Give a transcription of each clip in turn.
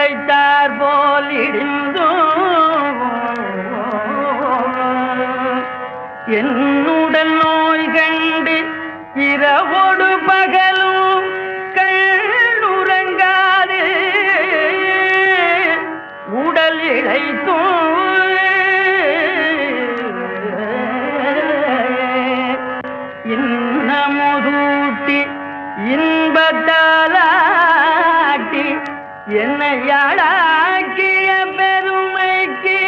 இழைத்தார் போல் இடிந்தும் என்னுடன் நோய் கண்டு இரவோடு பகலும் கண்ணுறங்காது உடல் இழைத்தும் இன்னமுதூட்டி இன்பத்தாலாட்டி என்னையாளாக்கிய பெருமைக்கு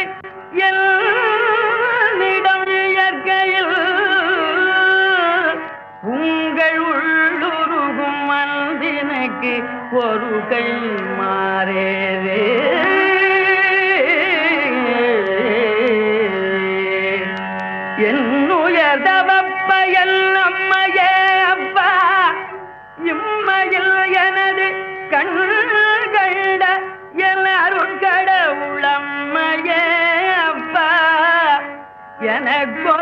என்னிடம் இயற்கையில் உங்கள் உள்ளுருகும் மனதினுக்கு ஒரு கை மாறேதே என்னுயர் தவப்பயல் அம்மையே அப்பா இம்மையில் எனது கண் கண்ட எல்லாரும் கடவுளம்மையே அப்பா எனக்கோ